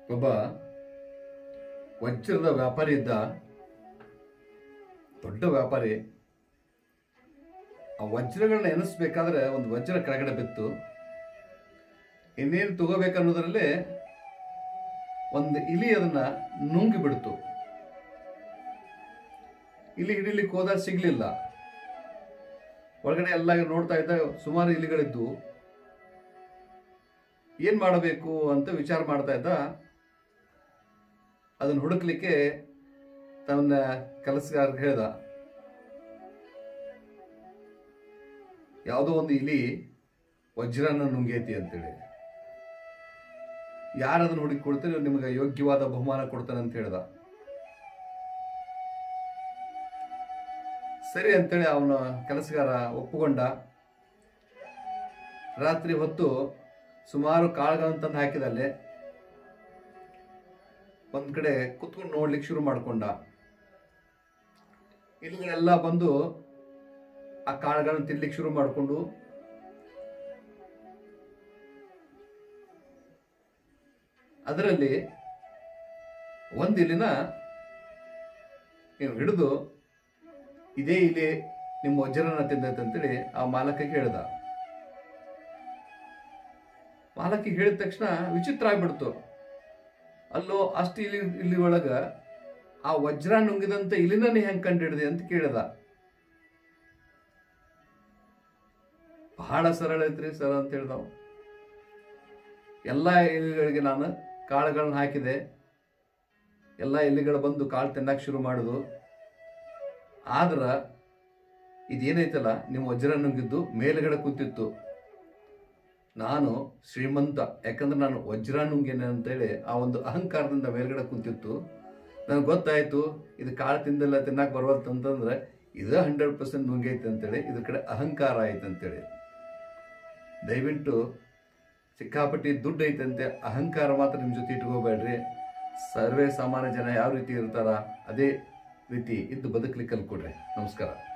ಒಬ್ಬ ವಜ್ರದ ವ್ಯಾಪಾರಿ ಇದ್ದ ದೊಡ್ಡ ವ್ಯಾಪಾರಿ ಆ ವಜ್ರಗಳನ್ನ ಎನಿಸ್ಬೇಕಾದ್ರೆ ಒಂದು ವಜ್ರ ಕೆಳಗಡೆ ಬಿತ್ತು ಇನ್ನೇನು ತಗೋಬೇಕನ್ನೋದ್ರಲ್ಲೇ ಒಂದು ಇಲಿ ಅದನ್ನ ನುಂಗಿ ಬಿಡ್ತು ಇಲಿ ಹಿಡಿಲಿಕ್ಕೆ ಹೋದಾಗ ಸಿಗ್ಲಿಲ್ಲ ಒಳಗಡೆ ಎಲ್ಲ ನೋಡ್ತಾ ಇದ್ದ ಸುಮಾರು ಇಲಿಗಳಿದ್ದು ಏನ್ ಮಾಡಬೇಕು ಅಂತ ವಿಚಾರ ಮಾಡ್ತಾ ಇದ್ದ ಅದನ್ನ ಹುಡುಕ್ಲಿಕ್ಕೆ ತನ್ನ ಕೆಲಸಗಾರ ಹೇಳ್ದ ಯಾವುದೋ ಒಂದು ಇಲಿ ವಜ್ರನ ನುಂಗೈತಿ ಅಂತೇಳಿ ಯಾರು ಅದನ್ನ ಹುಡುಕಿ ಕೊಡ್ತಾರೆ ನಿಮಗೆ ಯೋಗ್ಯವಾದ ಬಹುಮಾನ ಕೊಡ್ತಾನೆ ಅಂತ ಹೇಳ್ದ ಸರಿ ಅಂತೇಳಿ ಅವನ ಕೆಲಸಗಾರ ಒಪ್ಪುಕೊಂಡ ರಾತ್ರಿ ಹೊತ್ತು ಸುಮಾರು ಕಾಳುಗಳನ್ನು ತಂದು ಹಾಕಿದಲ್ಲಿ ಒಂದ್ ಕಡೆ ಕುತ್ಕೊಂಡು ನೋಡ್ಲಿಕ್ಕೆ ಶುರು ಮಾಡ್ಕೊಂಡ ಇಲ್ಲಿಗಳೆಲ್ಲ ಬಂದು ಆ ಕಾಳುಗಳನ್ನ ತಿನ್ಲಿಕ್ಕೆ ಶುರು ಮಾಡಿಕೊಂಡು ಅದರಲ್ಲಿ ಒಂದು ಇಲಿನ ಏನು ಹಿಡಿದು ಇದೇ ಇಲಿ ನಿಮ್ಮ ವಜ್ರನ ತಿಂದೈತೆ ಅಂತೇಳಿ ಆ ಮಾಲಕಕ್ಕೆ ಹೇಳ್ದ ಮಾಲಕಿ ಹೇಳಿದ ತಕ್ಷಣ ವಿಚಿತ್ರ ಆಗ್ಬಿಡ್ತು ಅಲ್ಲೋ ಅಷ್ಟು ಇಲಿ ಇಲ್ಲಿ ಒಳಗ ಆ ವಜ್ರ ನುಂಗಿದಂತ ಇಲಿನ ನೀ ಹೆಂಗ್ ಕಂಡಿಡ್ದೆ ಅಂತ ಕೇಳಿದ ಬಹಳ ಸರಳ ಐತ್ರಿ ಸರ್ ಅಂತ ಹೇಳ್ದವ ಎಲ್ಲ ಇಲಿಗಳಿಗೆ ನಾನು ಕಾಳುಗಳನ್ನ ಹಾಕಿದೆ ಎಲ್ಲ ಇಲಿಗಳು ಬಂದು ಕಾಳು ತಿನ್ನಕ್ಕೆ ಶುರು ಮಾಡುದು ಆದ್ರ ಇದೇನೈತಲ್ಲ ನಿಮ್ಮ ವಜ್ರ ನುಂಗಿದ್ದು ಮೇಲ್ಗಡೆ ಕೂತಿತ್ತು ನಾನು ಶ್ರೀಮಂತ ಯಾಕಂದ್ರೆ ನಾನು ವಜ್ರ ನುಂಗಿನ ಅಂತೇಳಿ ಆ ಒಂದು ಅಹಂಕಾರದಿಂದ ಮೇಲ್ಗಡೆ ಕುಂತಿತ್ತು ನನಗೆ ಗೊತ್ತಾಯ್ತು ಇದು ಕಾಳು ತಿಂದೆಲ್ಲ ತಿನ್ನಕ್ಕೆ ಬರುವಲ್ತು ಅಂತಂದ್ರೆ ಇದು ಹಂಡ್ರೆಡ್ ಪರ್ಸೆಂಟ್ ನುಂಗೈತೆ ಅಂತೇಳಿ ಇದ್ರ ಕಡೆ ಅಹಂಕಾರ ಐತೆ ಅಂತೇಳಿ ದಯವಿಟ್ಟು ಸಿಕ್ಕಾಪಟ್ಟಿ ದುಡ್ಡು ಐತಂತೆ ಅಹಂಕಾರ ಮಾತ್ರ ನಿಮ್ಮ ಜೊತೆ ಇಟ್ಕೋಬೇಡ್ರಿ ಸರ್ವೇ ಸಾಮಾನ್ಯ ಜನ ಯಾವ ರೀತಿ ಇರ್ತಾರ ಅದೇ ರೀತಿ ಇದ್ದು ಬದುಕಲಿಕ್ಕೆ ಕಲ್ಕೊಡ್ರಿ ನಮಸ್ಕಾರ